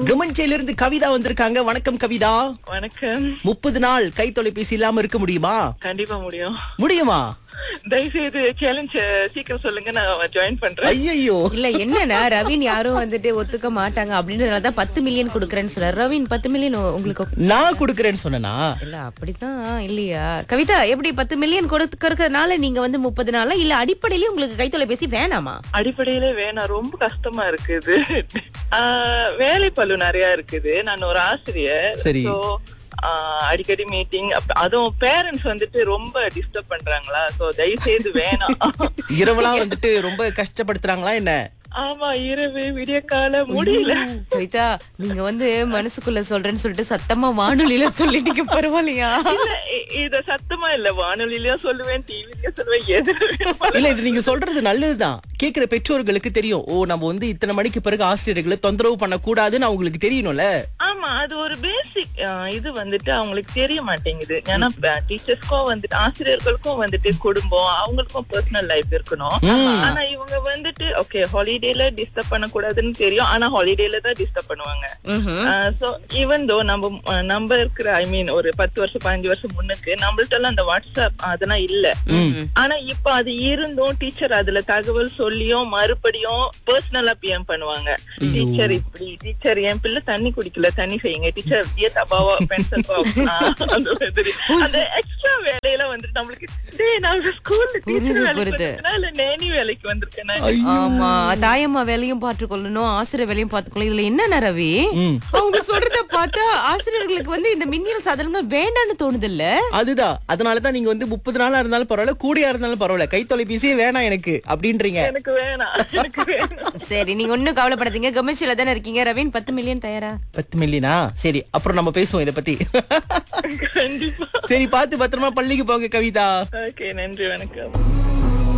கமன்சேல இருந்து கவிதா வந்திருக்காங்க வணக்கம் கவிதா வணக்கம் முப்பது நாள் கை தொலைபேசி இல்லாம இருக்க முடியுமா கண்டிப்பா முடியும் முடியுமா தயவுசெய்து சேலஞ்ச் சீக்கிரம் சொல்லுங்க நான் ஜாயின் பண்றேன் ஐயோ இல்ல என்னன்னா ரவீன் யாரும் வந்துட்டு ஒத்துக்க மாட்டாங்க அப்படின்றதுனாலதான் பத்து மில்லியன் கொடுக்குறேன்னு சொல்றாரு ரவீன் பத்து மில்லியன் உங்களுக்கு okay- நான் கொடுக்கறேன்னு சொன்னனா இல்ல அப்படித்தான் இல்லையா கவிதா எப்படி பத்து மில்லியன் கொடுக்கறதுனால நீங்க வந்து முப்பது நாளா இல்ல அடிப்படையிலேயே உங்களுக்கு கைத்தொலைபேசி வேணாமா அடிப்படையில வேணாம் ரொம்ப கஷ்டமா இருக்குது ஆஹ், வேலை பளு நிறைய இருக்குது நான் ஒரு ஆசிரியர் சரி. So, ஆஹ், அடிக்கடி மீட்டிங் அதுவும் பேரண்ட்ஸ் வந்துட்டு ரொம்ப டிஸ்டர்ப் பண்றாங்களா சோ தயவு செய்து வேணாம் இரவெல்லாம் வந்துட்டு ரொம்ப கஷ்டப்படுத்துறாங்களா என்ன ஆமா இரவு விடிய கால முடியல கவிதா நீங்க வந்து மனசுக்குள்ள சொல்றேன்னு சொல்லிட்டு சத்தமா வானொலியில சொல்லிட்டீங்க பரவாயில்லையா இல்ல இ- இத சத்தமா இல்ல வானொலிலயும் சொல்லுவேன் டிவிலயும் சொல்லுவேன் எதுல வேணுமாலும் இல்ல இது நீங்க சொல்றது நல்லதுதான் கேக்குற பெற்றோர்களுக்கு தெரியும் ஓ நம்ம வந்து இத்தனை மணிக்கு பிறகு ஆசிரியர்களை தொந்தரவு பண்ண கூடாதுன்னு அவங்களுக்கு தெரியணும்ல ஆமா அது ஒரு பேசிக் இது வந்துட்டு அவங்களுக்கு தெரிய மாட்டேங்குது ஏன்னா டீச்சர்ஸ்க்கும் வந்துட்டு ஆசிரியர்களுக்கும் வந்துட்டு குடும்பம் அவங்களுக்கும் பர்சனல் லைஃப் இருக்கணும் ஆனா இவங்க வந்துட்டு ஓகே ஹாலிடேல டிஸ்டர்ப் பண்ண கூடாதுன்னு தெரியும் ஆனா ஹாலிடேல தான் டிஸ்டர்ப் பண்ணுவாங்க சோ ஈவன் தோ நம்ம அஹ், நம்ம இருக்கிற ஐ மீன் ஒரு பத்து வருஷம் பதினஞ்சு வருஷம் முன்னுக்கு நம்மள்ட்ட எல்லாம் அந்த வாட்ஸ்அப் அதெல்லாம் இல்ல ஆனா இப்ப அது இருந்தும் டீச்சர் அதுல தகவல் சொல்லியும் மறுபடியும் பர்சனலா பிஎம் பண்ணுவாங்க டீச்சர் இப்படி டீச்சர் என் பிள்ளை தண்ணி குடிக்கல தண்ணி செய்யுங்க டீச்சர் ஏ தபாவா பென்சில் அந்த மாதிரி அந்த எக்ஸ்ட்ரா வேலையில வந்துட்டு நம்மளுக்கு டேய் நான் ஸ்கூல்ல புரியுது, டீச்சர் வேலைக்கு புரியுது. வந்திருக்கேனா இல்ல நேனி வேலைக்கு வந்திருக்கேனா ஆமா தாயம்மா வேலையும் பார்த்துக்கொள்ளணும் ஆசிரியர் வேலையும் பார்த்துக்கொள்ளணும் இதுல என்ன ரவி ம். அவங்க சொல்றத பார்த்தா ஆசிரியர்களுக்கு வந்து இந்த மின்னியல் சாதனங்கள் வேண்டாம்னு தோணுது இல்ல அதுதான் அதனாலதான் நீங்க வந்து முப்பது நாளா இருந்தாலும் பரவாயில்ல கூடியா இருந்தாலும் பரவாயில்ல கை தொலைபேசியே வேணாம் எனக்கு அப்படின்றீங்க எனக்கு வேணாம் எனக்கு வேணாம் சரி நீங்க ஒண்ணும் கவலைப்படாதீங்க கவர்மெண்ட்ல தானே இருக்கீங்க ரவீன் பத்து மில்லியன் தயாரா பத்து மில்லியனா சரி அப்புறம் நம்ம பேசுவோம் இத பத்தி கண்டிப்பா சரி பார்த்து பத்திரமா பள்ளிக்கு போங்க கவிதா ஓகே நன்றி வணக்கம்